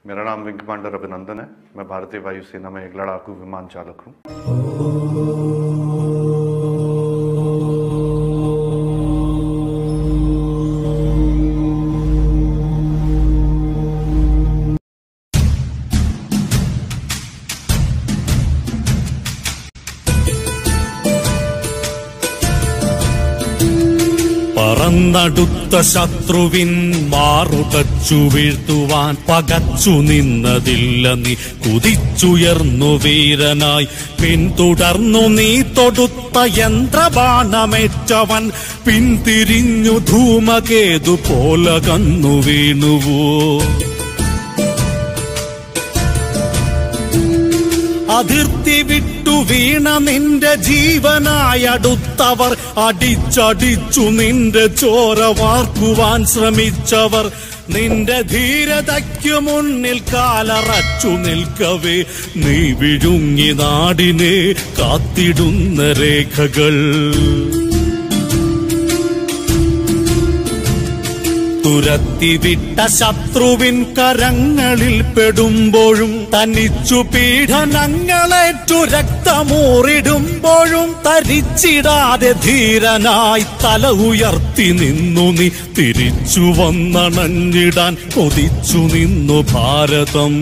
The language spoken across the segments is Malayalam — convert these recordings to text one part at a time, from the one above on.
मेरा नाम विंग कमांडर अभिनंदन है मैं भारतीय वायुसेना में एक लड़ाकू विमान चालक हूँ പറന്നടുത്ത ശത്രുവിൻ മാറുതച്ചു വീഴ്ത്തുവാൻ പകച്ചു നിന്നതില്ല നീ കുതിച്ചുയർന്നു വീരനായി പിന്തുടർന്നു നീ തൊടുത്ത യന്ത്രബാണമേറ്റവൻ പിന്തിരിഞ്ഞു ധൂമകേതു പോലെ കന്നു വീണുവോ അതിർത്തി വിട്ടു വീണ നിന്റെ ജീവനായടുത്തവർ അടിച്ചടിച്ചു നിന്റെ ചോര വാർക്കുവാൻ ശ്രമിച്ചവർ നിന്റെ ധീരതയ്ക്കു മുന്നിൽ കാലറച്ചു നിൽക്കവേ നീ വിഴുങ്ങി നാടിനെ കാത്തിടുന്ന രേഖകൾ തുരത്തിവിട്ട ശത്രുവിൻ കരങ്ങളിൽ പെടുമ്പോഴും തനിച്ചു പീഡനങ്ങളേറ്റു രക്തമൂറിടുമ്പോഴും തരിച്ചിടാതെ ധീരനായി തല ഉയർത്തി നിന്നു നീ തിരിച്ചു വന്നണഞ്ഞിടാൻ കൊതിച്ചു നിന്നു ഭാരതം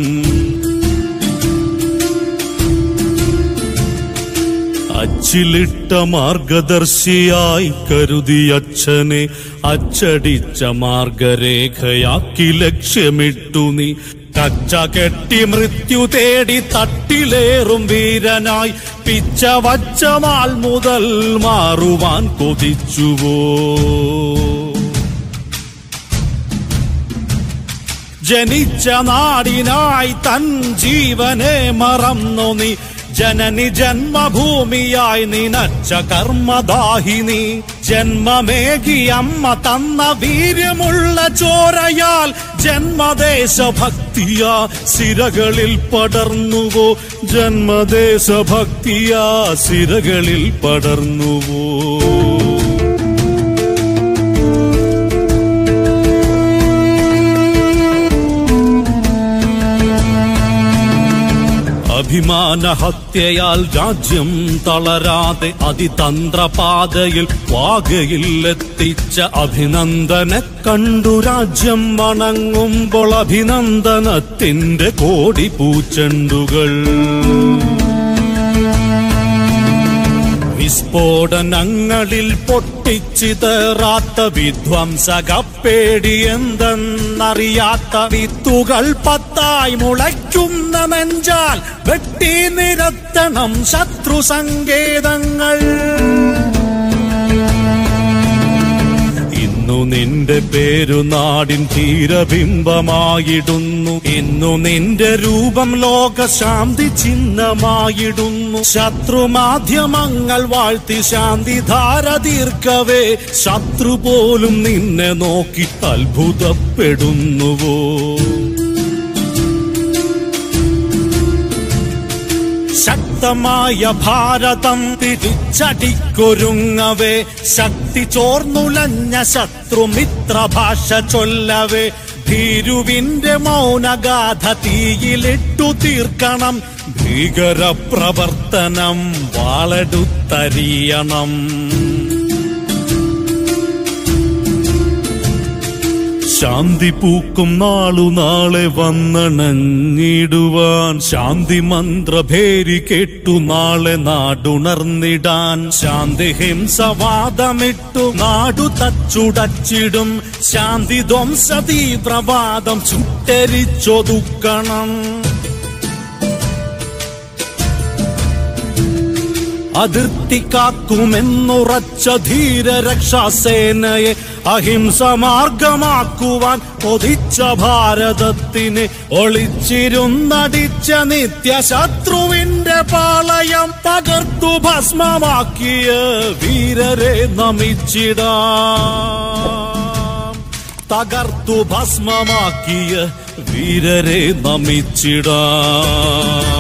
അച്ചിലിട്ട മാർഗദർശിയായി കരുതി അച്ഛനെ അച്ചടിച്ച മാർഗരേഖയാക്കി ലക്ഷ്യമിട്ടു നീ കച്ച കെട്ടി മൃത്യു തേടി തട്ടിലേറും വീരനായി പിച്ച വച്ച മാൾ മുതൽ മാറുവാൻ കൊതിച്ചുവോ ജനിച്ച നാടിനായി തൻ ജീവനെ മറന്നു നീ ജനനി ജന്മഭൂമിയായി നിനച്ച കർമ്മദാഹിനി ജന്മമേകി അമ്മ തന്ന വീര്യമുള്ള ചോരയാൽ ജന്മദേശഭക്തിയാ സിരകളിൽ പടർന്നുവോ ജന്മദേശഭക്തിയാ സിരകളിൽ പടർന്നുവോ അഭിമാനഹത്യയാൽ രാജ്യം തളരാതെ അതിതന്ത്രപാതയിൽ വാകയിൽ എത്തിച്ച അഭിനന്ദനെ കണ്ടു രാജ്യം വണങ്ങുമ്പോൾ അഭിനന്ദനത്തിന്റെ കോടി പൂച്ചെണ്ടുകൾ വിസ്ഫോടനങ്ങളിൽ പൊട്ടിച്ചിതറാത്ത വിധ്വംസകപ്പേടി എന്തെന്നറിയാത്ത വിത്തുകൾ പത്തായി മുളയ്ക്കുന്ന നെഞ്ചാൽ വെട്ടി നിരത്തണം ശത്രു സങ്കേതങ്ങൾ ഇന്നു നിന്റെ പേരു നാടിൻ ധീരബിംബമായിടുന്നു ഇന്നു നിന്റെ രൂപം ലോകശാന്തി ചിഹ്നമായിടുന്നു ശത്രുമാധ്യമങ്ങൾ വാഴ്ത്തി ശാന്തി ധാര തീർക്കവേ ശത്രു പോലും നിന്നെ നോക്കി അത്ഭുതപ്പെടുന്നുവോ ശക്തമായ ഭാരതം തിരിച്ചടിക്കൊരുങ്ങവേ ശക്തി ചോർന്നുലഞ്ഞ ശത്രുമിത്ര ഭാഷ ചൊല്ലവേ ഭീരുവിന്റെ മൗനഗാഥ തീയിലിട്ടു തീർക്കണം ഭീകര പ്രവർത്തനം വാളെടുത്തരിയണം ശാന്തി പൂക്കും നാളു നാളെ വന്നണങ്ങിടുവാൻ ശാന്തി മന്ത്രഭേരി കേട്ടു നാളെ നാടുണർന്നിടാൻ ശാന്തി ഹിംസവാദമിട്ടു നാടു തച്ചുടച്ചിടും ശാന്തി ധ്വംസ തീവ്രവാദം ചുട്ടരിച്ചൊതുക്കണം അതിർത്തി കാക്കുമെന്നുറച്ച ധീര രക്ഷാസേനയെ അഹിംസ മാർഗമാക്കുവാൻ കൊതിച്ച ഭാരതത്തിന് ഒളിച്ചിരുന്നടിച്ച നിത്യ ശത്രുവിന്റെ പാളയം തകർത്തു ഭസ്മമാക്കിയ വീരരെ നമിച്ചിടാം തകർത്തു ഭസ്മമാക്കിയ വീരരെ നമിച്ചിടാം